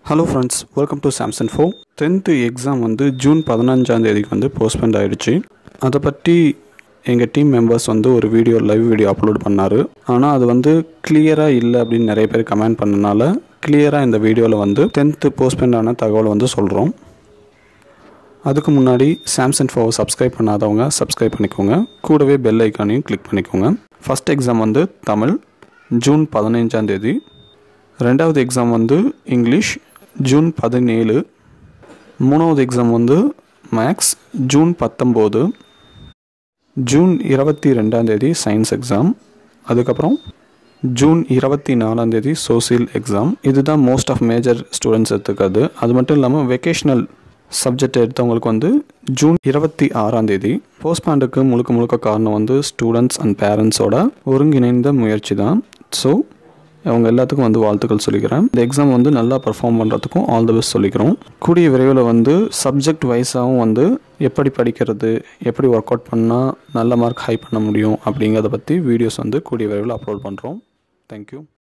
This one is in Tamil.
hello friends welcome to Samsung ஃபோ டென்த்து எக்ஸாம் வந்து ஜூன் பதினஞ்சாம் தேதிக்கு வந்து போஸ்ட்பெண்ட் ஆகிடுச்சு அதை பற்றி எங்கள் டீம் மெம்பர்ஸ் வந்து ஒரு வீடியோ லைவ் வீடியோ அப்லோட் பண்ணார் ஆனால் அது வந்து கிளியராக இல்லை அப்படின்னு நிறைய பேர் கமெண்ட் பண்ணனால கிளியராக இந்த வீடியோவில் வந்து டென்த்து போஸ்ட்பெண்ட் ஆன தகவலை வந்து சொல்கிறோம் அதுக்கு முன்னாடி சாம்சங் ஃபோவை சப்ஸ்கிரைப் பண்ணாதவங்க சப்ஸ்கிரைப் பண்ணிக்கோங்க கூடவே பெல் ஐக்கானையும் கிளிக் பண்ணிக்கோங்க ஃபஸ்ட் எக்ஸாம் வந்து தமிழ் ஜூன் பதினைஞ்சாம் தேதி ரெண்டாவது எக்ஸாம் வந்து இங்கிலீஷ் ஜூன் பதினேழு மூணாவது எக்ஸாம் வந்து மேக்ஸ் ஜூன் பத்தொம்போது ஜூன் இருபத்தி ரெண்டாம் தேதி சயின்ஸ் எக்ஸாம் அதுக்கப்புறம் ஜூன் இருபத்தி நாலாம் தேதி சோசியல் எக்ஸாம் இதுதான் மோஸ்ட் ஆஃப் மேஜர் ஸ்டூடெண்ட்ஸ் எடுத்துக்கிறது அது மட்டும் இல்லாமல் வெக்கேஷ்னல் சப்ஜெக்ட் எடுத்தவங்களுக்கு வந்து ஜூன் இருபத்தி ஆறாம் தேதி போஸ்ட்பாண்டுக்கு முழுக்க முழுக்க காரணம் வந்து ஸ்டூடெண்ட்ஸ் அண்ட் பேரண்ட்ஸோட ஒருங்கிணைந்த முயற்சி தான் ஸோ அவங்க எல்லாத்துக்கும் வந்து வாழ்த்துக்கள் சொல்லிக்கிறேன் இந்த எக்ஸாம் வந்து நல்லா பர்ஃபார்ம் பண்ணுறதுக்கும் ஆல் தி பெஸ்ட் சொல்லிக்கிறோம் கூடிய விரைவில் வந்து சப்ஜெக்ட் வைஸாகவும் வந்து எப்படி படிக்கிறது எப்படி ஒர்க் அவுட் பண்ணால் நல்ல மார்க் ஹை பண்ண முடியும் அப்படிங்கிறத பற்றி வீடியோஸ் வந்து கூடிய விரைவில் அப்லோட் பண்ணுறோம் தேங்க்யூ